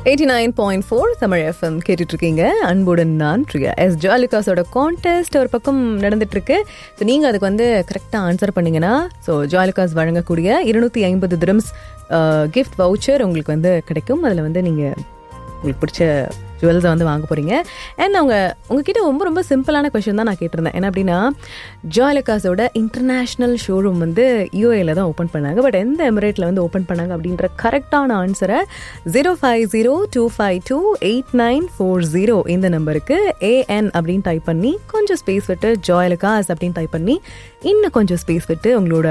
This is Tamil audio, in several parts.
eighty nine point four Tamil F M கேட்டுட்டு இருக்கீங்க அன்புடன் நான் பிரியா எஸ் ஜாலிகாஸோட கான்டெஸ்ட் ஒரு பக்கம் நடந்துட்டு இருக்கு ஸோ நீங்கள் அதுக்கு வந்து கரெக்டாக ஆன்சர் பண்ணீங்கன்னா ஸோ ஜாலிகாஸ் வழங்கக்கூடிய இருநூத்தி ஐம்பது திரம்ஸ் கிஃப்ட் வவுச்சர் உங்களுக்கு வந்து கிடைக்கும் அதில் வந்து நீங்கள் உங்களுக்கு பிடிச்ச ஜுவல்ஸை வந்து வாங்க போகிறீங்க அண்ட் அவங்க உங்ககிட்ட ரொம்ப ரொம்ப சிம்பிளான கொஷின் தான் நான் கேட்டிருந்தேன் என்ன அப்படின்னா ஜாலிகாஸோட இன்டர்நேஷ்னல் ஷோரூம் வந்து யூஏல தான் ஓப்பன் பண்ணாங்க பட் எந்த எமிரேட்டில் வந்து ஓப்பன் பண்ணாங்க அப்படின்ற கரெக்டான ஆன்சரை zero five zero two five two eight nine four zero இந்த நம்பருக்கு ஏஎன் அப்படின்னு டைப் பண்ணி கொஞ்சம் ஸ்பேஸ் விட்டு ஜாயலுகாஸ் அப்படின்னு டைப் பண்ணி இன்னும் கொஞ்சம் ஸ்பேஸ் விட்டு உங்களோட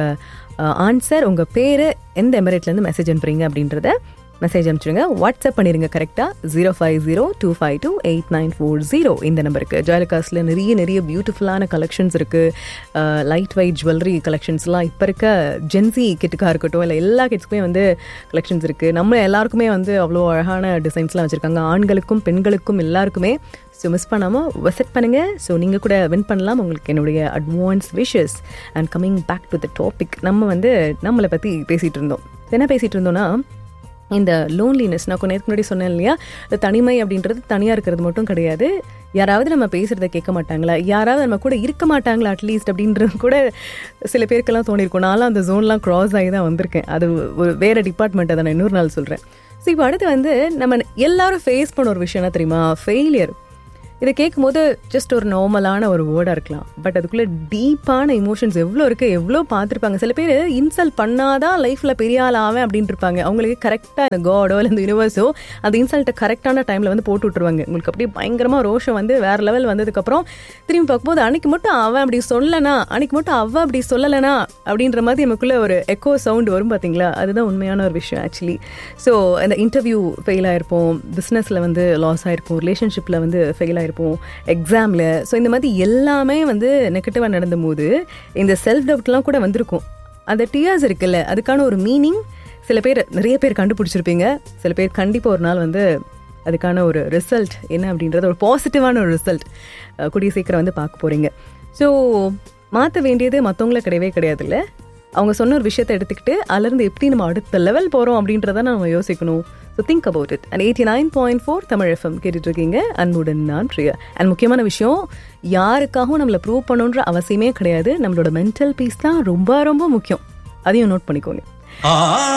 ஆன்சர் உங்கள் பேர் எந்த எமிரேட்லேருந்து மெசேஜ் அனுப்புறீங்க அப்படின்றத மெசேஜ் அனுப்பிச்சிடுங்க வாட்ஸ்அப் பண்ணிடுங்க கரெக்டாக zero five zero two five two eight nine four zero இந்த நம்பருக்கு ஜாலிகாஸில் நிறைய நிறைய பியூட்டிஃபுல்லான கலெக்ஷன்ஸ் இருக்குது லைட் வெயிட் ஜுவல்லரி கலெக்ஷன்ஸ்லாம் இப்போ இருக்க ஜென்சி கிட்டுக்காக இருக்கட்டும் இல்லை எல்லா கிட்ஸ்க்குமே வந்து கலெக்ஷன்ஸ் இருக்குது நம்ம எல்லாருக்குமே வந்து அவ்வளோ அழகான டிசைன்ஸ்லாம் வச்சுருக்காங்க ஆண்களுக்கும் பெண்களுக்கும் எல்லாருக்குமே ஸோ மிஸ் பண்ணாமல் விசிட் பண்ணுங்கள் ஸோ நீங்கள் கூட வின் பண்ணலாம் உங்களுக்கு என்னுடைய advance wishes and coming back to the topic நம்ம வந்து நம்மளை பற்றி பேசிகிட்டு இருந்தோம் என்ன பேசிகிட்டு இருந்தோம்னா இந்த லோன்லினஸ் நான் கொஞ்சம் முன்னாடி சொன்னேன் இல்லையா இந்த தனிமை அப்படின்றது தனியாக இருக்கிறது மட்டும் கிடையாது யாராவது நம்ம பேசுகிறத கேட்க மாட்டாங்களா யாராவது நம்ம கூட இருக்க மாட்டாங்களா அட்லீஸ்ட் அப்படின்றது கூட சில பேருக்கெல்லாம் தோணியிருக்கும் நான்லாம் அந்த ஜோன்லாம் க்ராஸ் ஆகி தான் வந்திருக்கேன் அது ஒரு வேறு டிபார்ட்மெண்ட் அதை நான் இன்னொரு நாள் சொல்கிறேன் ஸோ இப்போ அடுத்து வந்து நம்ம எல்லாரும் ஃபேஸ் பண்ண ஒரு விஷயம் என்ன தெரியுமா ஃபெயிலியர் இதை கேட்கும்போது ஜஸ்ட் ஒரு நார்மலான ஒரு வேர்டாக இருக்கலாம் பட் அதுக்குள்ளே டீப்பான இமோஷன்ஸ் எவ்வளோ இருக்குது எவ்வளோ பார்த்துருப்பாங்க சில பேர் இன்சல்ட் பண்ணாதான் லைஃப்பில் பெரிய ஆள் ஆவேன் அப்படின்ட்டு இருப்பாங்க அவங்களுக்கு கரெக்டாக இந்த காடோ இல்லை இந்த யூனிவர்ஸோ அந்த இன்சல்ட்டை கரெக்டான டைமில் வந்து போட்டு விட்ருவாங்க உங்களுக்கு அப்படியே பயங்கரமாக ரோஷம் வந்து வேறு லெவல் வந்ததுக்கப்புறம் திரும்பி பார்க்கும்போது அன்னைக்கு மட்டும் அவன் அப்படி சொல்லலைனா அன்னைக்கு மட்டும் அவ அப்படி சொல்லலைனா அப்படின்ற மாதிரி நமக்குள்ளே ஒரு எக்கோ சவுண்ட் வரும் பார்த்தீங்களா அதுதான் உண்மையான ஒரு விஷயம் ஆக்சுவலி ஸோ அந்த இன்டர்வியூ ஃபெயில் ஆயிருப்போம் பிஸ்னஸில் வந்து லாஸ் ஆயிருப்போம் ரிலேஷன்ஷிப்பில் வந்து ஃபெயில் ஆயிருப்போம் இருப்போம் எக்ஸாமில் ஸோ இந்த மாதிரி எல்லாமே வந்து நெகட்டிவாக நடந்தபோது இந்த செல்ஃப் டவுட்லாம் கூட வந்திருக்கும் அந்த டியர்ஸ் இருக்குல்ல அதுக்கான ஒரு மீனிங் சில பேர் நிறைய பேர் கண்டுபிடிச்சிருப்பீங்க சில பேர் கண்டிப்பாக ஒரு நாள் வந்து அதுக்கான ஒரு ரிசல்ட் என்ன அப்படின்றது ஒரு பாசிட்டிவான ஒரு ரிசல்ட் கூடிய சீக்கிரம் வந்து பார்க்க போகிறீங்க ஸோ மாற்ற வேண்டியது மற்றவங்கள கிடையவே கிடையாதுல்ல அவங்க சொன்ன ஒரு விஷயத்தை எடுத்துக்கிட்டு அதுலேருந்து எப்படி நம்ம அடுத்த லெவல் போகிறோம் அப்படின்றத நம்ம யோசிக்கணும் so think about it and eighty nine point four Tamil F M கேட்டுட்டு இருக்கீங்க அன்புடன் நான் பிரியா அண்ட் முக்கியமான விஷயம் யாருக்காகவும் நம்மளை ப்ரூவ் பண்ணணுன்ற அவசியமே கிடையாது நம்மளோட மென்டல் பீஸ் தான் ரொம்ப ரொம்ப முக்கியம் அதையும் நோட் பண்ணிக்கோங்க